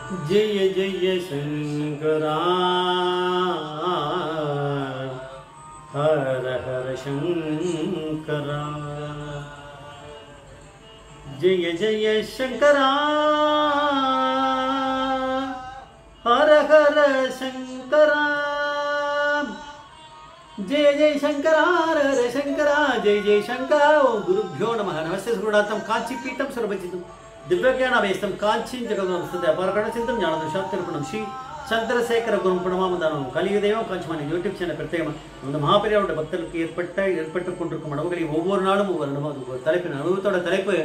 जय जय शङ्करा हर हर शङ्करा जय जय शङ्करा हर हर शङ्करा जय जय शङ्करा हर हर शङ्करा जय जय शङ्करा ॐ गुरुभ्यो नमः नमस्ते सुगुणार्थं काञ्चीपीठं सुरभजितं दिव्यज्ञानावेस्तं काञ्चीं जगदंस्थिते अपरगणचिन्तं ஞானதுஷாத்திருப்பணம் ஸ்ரீ சந்திரசேகர குரும் பிரணமாமதானம் கலியுதேவம் காஞ்சிமானி யூடியூப் சேனல் பிரத்யேகமாக இந்த மகாபெரியாரோட பக்தர்களுக்கு ஏற்பட்ட ஏற்பட்டு கொண்டிருக்கும் அனுபவங்களை ஒவ்வொரு நாளும் ஒவ்வொரு அனுபவம் அது ஒரு தலைப்பின் அனுபவத்தோட தலைப்பு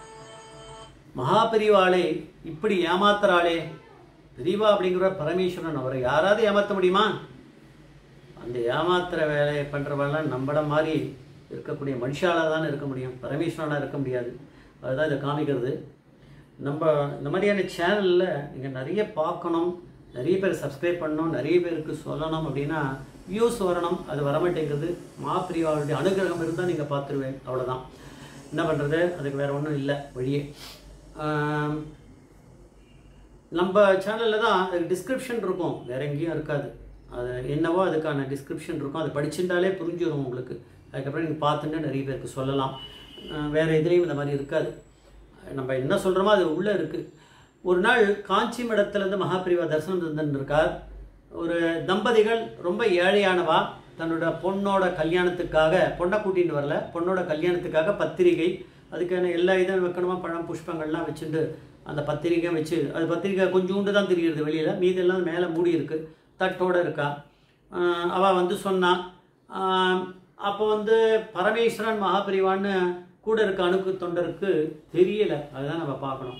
மகாபெரிவாளே இப்படி ஏமாத்துறாளே பெரியவா அப்படிங்கிற பரமேஸ்வரன் அவரை யாராவது ஏமாற்ற முடியுமா அந்த ஏமாத்துற வேலையை பண்ணுறவெல்லாம் நம்மள மாதிரி இருக்கக்கூடிய மனுஷாலாக தானே இருக்க முடியும் பரமேஸ்வரனாக இருக்க முடியாது அதுதான் இதை காமிக்கிறது நம்ம இந்த மாதிரியான சேனலில் நீங்கள் நிறைய பார்க்கணும் நிறைய பேர் சப்ஸ்கிரைப் பண்ணணும் நிறைய பேருக்கு சொல்லணும் அப்படின்னா வியூஸ் வரணும் அது வரமாட்டேங்குது மாப்பிரியாவுடைய அனுகிரகம் இருந்தால் நீங்கள் பார்த்துருவேன் அவ்வளோதான் என்ன பண்ணுறது அதுக்கு வேறு ஒன்றும் இல்லை வழியே ஆம், நம்ம சேனலில் தான் அதுக்கு டிஸ்கிரிப்ஷன் இருக்கும் வேற எங்கேயும் இருக்காது அது என்னவோ அதுக்கான டிஸ்கிரிப்ஷன் இருக்கும் அதை படிச்சுட்டாலே புரிஞ்சிடும் உங்களுக்கு அதுக்கப்புறம் நீங்கள் பார்த்துட்டு நிறைய பேருக்கு சொல்லலாம் அஹ் வேற எதுலேயும் இந்த மாதிரி இருக்காது நம்ம என்ன சொல்கிறோமோ அது உள்ளே இருக்குது ஒரு நாள் காஞ்சி மடத்துலேருந்து மகாபிரிவா தரிசனம் தந்துன்னு இருக்கார் ஒரு தம்பதிகள் ரொம்ப ஏழையானவா தன்னோட பொண்ணோட கல்யாணத்துக்காக பொண்ணை கூட்டின்னு வரல பொண்ணோட கல்யாணத்துக்காக பத்திரிகை அதுக்கான எல்லா இதுவும் வைக்கணுமா பழம் புஷ்பங்கள்லாம் வச்சுட்டு அந்த பத்திரிக்கை வச்சு அது பத்திரிக்கை கொஞ்சோண்டு தான் தெரியுது வெளியில் மீதெல்லாம் மேலே மூடி இருக்கு தட்டோட இருக்கா ஆஹ் அவ வந்து சொன்னா ஆஹ் அப்போ வந்து பரமேஸ்வரன் மகாபிரிவான்னு கூட இருக்க அணுக்கு தொண்டருக்கு தெரியல அதுதான் நம்ம பார்க்கணும்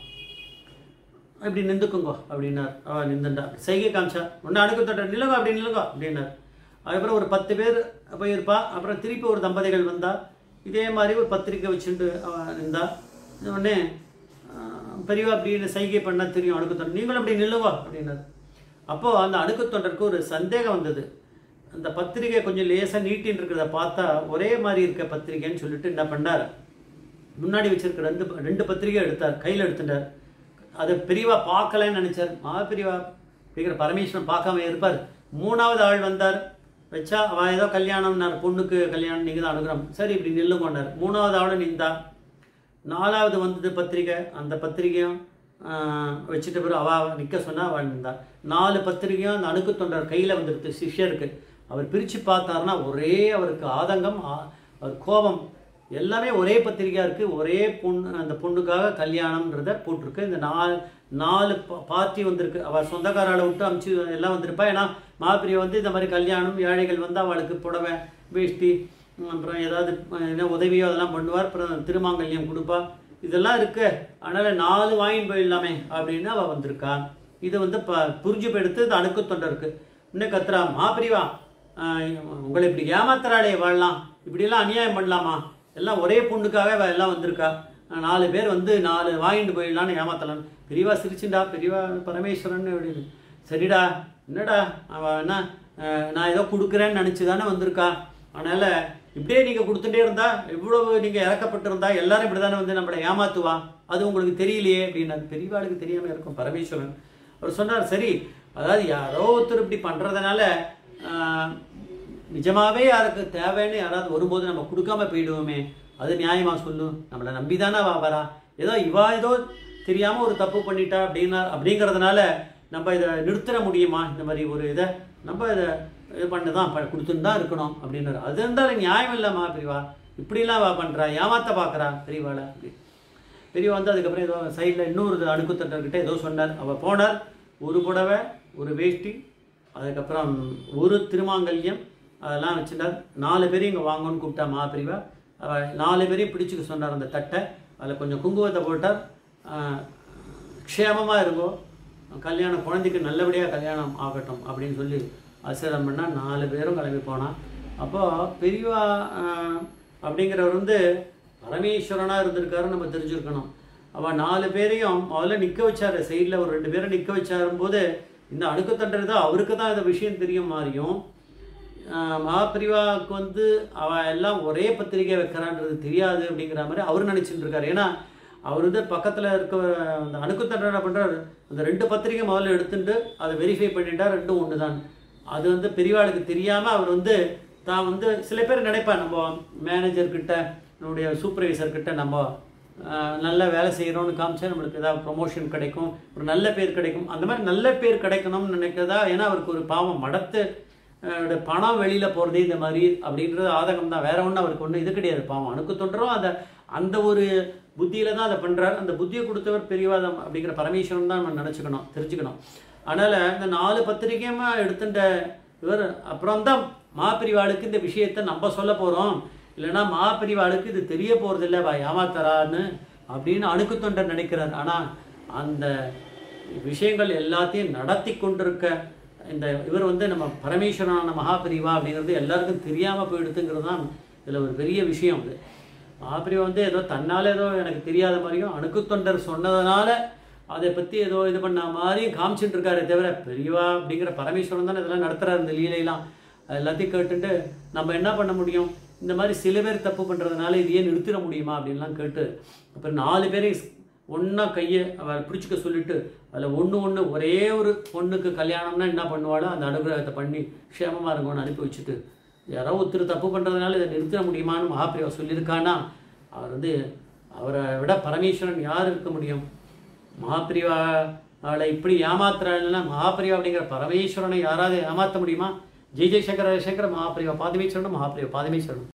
இப்படி நின்றுக்குங்கோ அப்படின்னார் அவ நின்றுண்டா சைகை காமிச்சா ஒன்று அணுக்கு தொண்டர் நிலுங்க அப்படி நிலுங்க அப்படின்னார் அதுக்கப்புறம் ஒரு பத்து பேர் போயிருப்பா அப்புறம் திருப்பி ஒரு தம்பதிகள் வந்தா இதே மாதிரி ஒரு பத்திரிக்கை வச்சுட்டு அவ நின்றா இது உடனே ஆஹ், பெரியவா அப்படின்னு சைகை பண்ணா தெரியும் அணுக்கு தொண்டர் நீங்களும் அப்படி நில்லுங்க அப்படின்னார் அப்போ அந்த அணுக்கு தொண்டருக்கு ஒரு சந்தேகம் வந்தது அந்த பத்திரிகை கொஞ்சம் லேசாக நீட்டின்னு இருக்கிறத பார்த்தா ஒரே மாதிரி இருக்க பத்திரிகைன்னு சொல்லிட்டு என்ன பண்ணார் முன்னாடி வச்சிருக்க ரெண்டு ரெண்டு பத்திரிகை எடுத்தார் கையில் எடுத்துட்டார் அதை பெரியவா பார்க்கலன்னு நினைச்சார் மகா பெரியவா அப்படிங்கிற பரமேஸ்வரன் பார்க்காம இருப்பார் மூணாவது ஆள் வந்தார் வச்சா அவன் ஏதோ கல்யாணம்னார் பொண்ணுக்கு கல்யாணம் நீங்கள் தான் அனுகிறோம் சரி இப்படி நில்லுங்கன்னார் மூணாவது ஆளை நின்றா நாலாவது வந்தது பத்திரிகை அந்த பத்திரிகையும் ஆஹ், வச்சுட்டு பிறகு அவ நிற்க சொன்னா அவள் நின்றா நாலு பத்திரிகையும் அந்த அணுக்கு தொண்டர் கையில் வந்துடுது சிஷ்யருக்கு அவர் பிரித்து பார்த்தாருன்னா ஒரே அவருக்கு ஆதங்கம் ஆ- அவர் கோபம் எல்லாமே ஒரே பத்திரிகையா இருக்கு ஒரே பொண்ணு அந்த பொண்ணுக்காக கல்யாணம்ன்றத போட்டிருக்கு இந்த நாலு நாலு பா- பார்ட்டி வந்திருக்கு அவள் சொந்தக்காரால விட்டு அமுச்சு எல்லாம் வந்திருப்பா ஏன்னா மாப்பிரியை வந்து இந்த மாதிரி கல்யாணம் ஏழைகள் வந்து அவளுக்கு புடவை வேஷ்டி உம், அப்புறம் ஏதாவது அஹ், என்ன உதவியோ அதெல்லாம் பண்ணுவார் அப்புறம் திருமாங்கல்யம் கொடுப்பா இதெல்லாம் இருக்கு அதனால நாலு வாங்கிட்டு போயிடலாமே அப்படின்னு அவள் வந்திருக்கா இது வந்து ப புரிஞ்சு போய் இது அணுக்கு தொண்டருக்கு இன்னும் கத்துறா மாப்பிரிவா ஆஹ் உங்களை இப்படி ஏமாத்துறாளே வாழலாம் இப்படியெல்லாம் அநியாயம் பண்ணலாமா எல்லாம் ஒரே பொண்ணுக்காக இவ எல்லாம் வந்திருக்கா ஆஹ் நாலு பேர் வந்து நாலு வாங்கிட்டு போயிடலான்னு ஏமாத்தலாம் பெரியவா சிரிச்சுண்டா பெரியவா பரமேஸ்வரன் அப்படின்னு சரிடா என்னடா அவ என்ன ஆஹ் நான் ஏதோ கொடுக்குறேன்னு நினச்சி தானே வந்திருக்கா அதனால இப்படியே நீங்க கொடுத்துட்டே இருந்தா எவ்வளவு நீங்க இறக்கப்பட்டிருந்தா எல்லாரும் இப்படிதானே வந்து நம்மளை ஏமாத்துவா அது உங்களுக்கு தெரியலையே அப்படின்னாரு பெரியவாளுக்கு தெரியாம இருக்கும் பரமேஸ்வரன் அவர் சொன்னார் சரி அதாவது யாரோ ஒருத்தர் இப்படி பண்றதுனால ஆஹ், நிஜமாவே யாருக்கு தேவைன்னு யாராவது வரும்போது நம்ம கொடுக்காம போயிடுவோமே அது நியாயமா சொல்லு நம்மளை நம்பிதானே அவ வரா ஏதோ இவா ஏதோ தெரியாம ஒரு தப்பு பண்ணிட்டா அப்படின்னா அப்படிங்கிறதுனால நம்ம இதை நிறுத்திட முடியுமா இந்த மாதிரி ஒரு இதை நம்ம இதை இது பண்ணி தான் ப- கொடுத்துன்னு தான் இருக்கணும் அப்படின்னாரு அது இருந்தாலும் நியாயம் இல்லைம்மா பெரியவா இப்படிலாம் அவ பண்றா ஏமாத்த பார்க்கறா பெரியவாளை அப்படி பெரியவா வந்து அதுக்கப்புறம் ஏதோ சைடில் இன்னொரு அணுக்குத்தட்டர்கிட்ட ஏதோ சொன்னார் அவள் போனார் ஒரு புடவை ஒரு வேஷ்டி அதுக்கப்புறம் ஒரு திருமாங்கல்யம் அதெல்லாம் வச்சுட்டார் நாலு பேரையும் இங்கே வாங்கன்னு கூப்பிட்டா மாப்பிரிவா அவள் நாலு பேரையும் பிடிச்சிக்க சொன்னார் அந்த தட்டை அதில் கொஞ்சம் குங்குமத்தை போட்டார் க்ஷேமமாக இருக்கும் கல்யாணம் குழந்தைக்கு நல்லபடியாக கல்யாணம் ஆகட்டும் அப்படின்னு சொல்லி ஆசீர்வாதம் பண்ணால் நாலு பேரும் கிளம்பி போனான் அப்போது பெரியவா ஆஹ், அப்படிங்கிறவர் வந்து பரமேஸ்வரனாக இருந்திருக்காருன்னு நம்ம தெரிஞ்சுருக்கணும் அவள் நாலு பேரையும் முதல்ல நிற்க வச்சாரு சைடில் ஒரு ரெண்டு பேரை நிற்க வச்சாரும் போது இந்த அணுக்கத்தண்டர் தான் அவருக்கு தான் இந்த விஷயம் தெரியும் மாதிரியும் ஆஹ் மகாபிரிவாவுக்கு வந்து அவ எல்லாம் ஒரே பத்திரிகை வைக்கிறான்றது தெரியாது அப்படிங்கிற மாதிரி அவர் நினைச்சிட்டு இருக்காரு ஏன்னா அவர் வந்து பக்கத்தில் இருக்க அந்த அணுக்குத்தண்டர் என்ன பண்ணுறாரு அந்த ரெண்டு பத்திரிகை முதல்ல எடுத்துட்டு அதை வெரிஃபை பண்ணிட்டா ரெண்டும் ஒன்று தான் அது வந்து பெரியவாளுக்கு தெரியாமல் அவர் வந்து தான் வந்து சில பேர் நினைப்பார் நம்ம மேனேஜர்கிட்ட நம்முடைய சூப்பர்வைசர் கிட்ட நம்ம ஆஹ், நல்ல வேலை செய்கிறோம்னு காமிச்சா நம்மளுக்கு ஏதாவது ப்ரொமோஷன் கிடைக்கும் ஒரு நல்ல பேர் கிடைக்கும் அந்த மாதிரி நல்ல பேர் கிடைக்கணும்னு நினைக்கிறதா ஏன்னா அவருக்கு ஒரு பாவம் மடத்து ஆஹ், பணம் வெளியில் போகிறதே இந்த மாதிரி அப்படின்றது ஆதகம் தான் வேற ஒன்றும் அவருக்கு ஒன்றும் இது கிடையாது பாவம் அணுக்கு தொண்டரும் அந்த அந்த ஒரு புத்தியில தான் அதை பண்றாரு அந்த புத்தியை கொடுத்தவர் பெரியவாதம் அப்படிங்கிற பரமேஸ்வரன் தான் நம்ம நினச்சிக்கணும் தெரிஞ்சுக்கணும் அதனால் இந்த நாலு பத்திரிகையுமா எடுத்துட்ட இவர் அப்புறம் தான் மாப்பிரிவாளுக்கு இந்த விஷயத்தை நம்ம சொல்ல போகிறோம் இல்லைன்னா மாப்பிரிவாளுக்கு இது தெரிய போகிறதில்ல வா ஏமாத்தரான்னு அப்படின்னு அணுக்கு தொண்டர் நினைக்கிறார் ஆனால் அந்த விஷயங்கள் எல்லாத்தையும் நடத்தி கொண்டிருக்க இந்த இவர் வந்து நம்ம பரமேஸ்வரனான மகாபிரிவா அப்படிங்கிறது எல்லாருக்கும் தெரியாமல் போயிடுதுங்கிறது தான் இதில் ஒரு பெரிய விஷயம் இது மகாபிரிவா வந்து ஏதோ தன்னால் ஏதோ எனக்கு தெரியாத மாதிரியும் அணுக்கு தொண்டர் சொன்னதுனால அதை பற்றி ஏதோ இது பண்ண மாதிரியும் காமிச்சிட்டு இருக்காரு தவிர பெரியவா அப்படிங்கிற பரமேஸ்வரன் தானே இதெல்லாம் நடத்துறாரு இந்த லீலையெல்லாம் அது எல்லாத்தையும் கேட்டுட்டு நம்ம என்ன பண்ண முடியும் இந்த மாதிரி சில பேர் தப்பு பண்ணுறதுனால இதையே நிறுத்திட முடியுமா அப்படின்லாம் கேட்டு அப்புறம் நாலு பேரையும் ஒன்றா கையை அவள் பிடிச்சிக்க சொல்லிட்டு அதில் ஒன்று ஒன்று ஒரே ஒரு பொண்ணுக்கு கல்யாணம்னா என்ன பண்ணுவாளோ அந்த அனுகிரகத்தை பண்ணி க்ஷேமமாக இருங்கன்னு அனுப்பி வச்சுட்டு யாரோ ஒருத்தர் தப்பு பண்ணுறதுனால இதை நிறுத்திட முடியுமான்னு மகாபிரிவா சொல்லியிருக்கானா அவர் வந்து அவரை விட பரமேஸ்வரன் யார் இருக்க முடியும் மகாபிரிவா அவளை இப்படி ஏமாத்துறாள்னா மகாபிரிவா அப்படிங்கிற பரமேஸ்வரனை யாராவது ஏமாற்ற முடியுமா ஜெய் ஜெய்சங்கர ஜெய்சங்கர மகாபிரிவா பாதமேஸ்வரன் மகாபிரிவா பாதமேஸ்வரன்